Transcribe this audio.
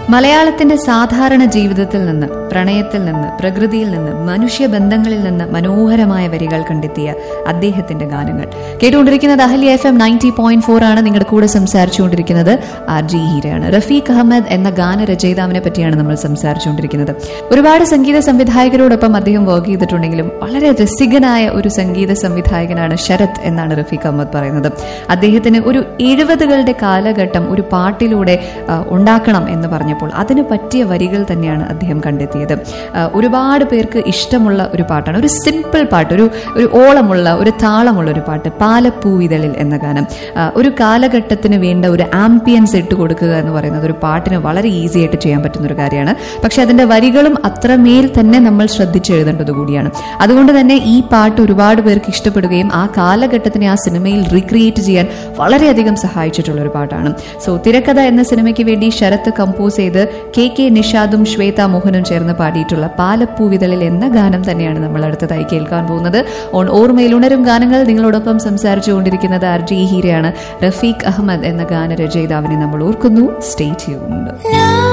മലയാളത്തിന്റെ സാധാരണ ജീവിതത്തിൽ നിന്ന് പ്രണയത്തിൽ നിന്ന് പ്രകൃതിയിൽ നിന്ന് മനുഷ്യബന്ധങ്ങളിൽ നിന്ന് മനോഹരമായ വരികൾ കണ്ടെത്തിയ അദ്ദേഹത്തിന്റെ ഗാനങ്ങൾ കേട്ടുകൊണ്ടിരിക്കുന്നത് Ahalya F M ninety point four ആണ് നിങ്ങളുടെ കൂടെ സംസാരിച്ചുകൊണ്ടിരിക്കുന്നത് ആർ ജി ഹീരയാണ് റഫീഖ് അഹമ്മദ് എന്ന ഗാനരചയിതാവിനെ പറ്റിയാണ് നമ്മൾ സംസാരിച്ചുകൊണ്ടിരിക്കുന്നത് ഒരുപാട് സംഗീത സംവിധായകരോടൊപ്പം അദ്ദേഹം വർക്ക് ചെയ്തിട്ടുണ്ടെങ്കിലും വളരെ രസികനായ ഒരു സംഗീത സംവിധായകനാണ് ശരത് എന്നാണ് റഫീഖ് അഹമ്മദ് പറയുന്നത് അദ്ദേഹത്തിന് ഒരു എഴുപതുകളുടെ കാലഘട്ടം ഒരു പാട്ടിലൂടെ ആ, ഉണ്ടാക്കണം എന്ന് പറഞ്ഞപ്പോൾ അതിന് പറ്റിയ വരികൾ തന്നെയാണ് അദ്ദേഹം കണ്ടെത്തിയത് ആ, ഒരുപാട് പേർക്ക് ഇഷ്ടമുള്ള ഒരു പാട്ടാണ് ഒരു സിമ്പിൾ പാട്ട് ഒരു ഒരു ഓളമുള്ള ഒരു താളമുള്ള ഒരു പാട്ട് പാലപ്പൂവിതളിൽ എന്ന ഗാനം ആ, ഒരു കാലഘട്ടത്തിന് വേണ്ട ഒരു ആംബിയൻസ് ഇട്ട് കൊടുക്കുക എന്ന് പറയുന്നത് ഒരു പാട്ടിന് വളരെ ഈസി ആയിട്ട് ചെയ്യാൻ പറ്റുന്ന ഒരു കാര്യമാണ് പക്ഷെ അതിന്റെ വരികളും അത്രമേൽ തന്നെ നമ്മൾ ശ്രദ്ധിച്ച് എഴുതേണ്ടത് കൂടിയാണ് അതുകൊണ്ട് തന്നെ ഈ പാട്ട് ഒരുപാട് പേർക്ക് ഇഷ്ടപ്പെടുകയും ആ കാലഘട്ടത്തിനെ ആ സിനിമയിൽ റീക്രിയേറ്റ് ചെയ്യാൻ വളരെയധികം സഹായിച്ചിട്ടുള്ള ഒരു പാട്ടാണ് സോ തിരക്കഥ എന്ന സിനിമയ്ക്ക് വേണ്ടി ശരത്ത് കമ്പോസ് ചെയ്ത് കെ കെ നിഷാദും ശ്വേത മോഹനും ചേർന്ന് പാടിയിട്ടുള്ള പാലപ്പൂവിതളിൽ എന്ന ഗാനം തന്നെയാണ് നമ്മൾ അടുത്തതായി കേൾക്കാൻ പോകുന്നത് ഓൺ ഓർമ്മയിൽ ഉണരും ഗാനങ്ങൾ നിങ്ങളോടൊപ്പം സംസാരിച്ചുകൊണ്ടിരിക്കുന്നത് ആർ ജി ഹീരയാണ് റഫീഖ് അഹമ്മദ് എന്ന ഗാനരചയിതാവിനെ നമ്മൾ ഓർക്കുന്നു സ്റ്റേ ട്യൂൺഡ്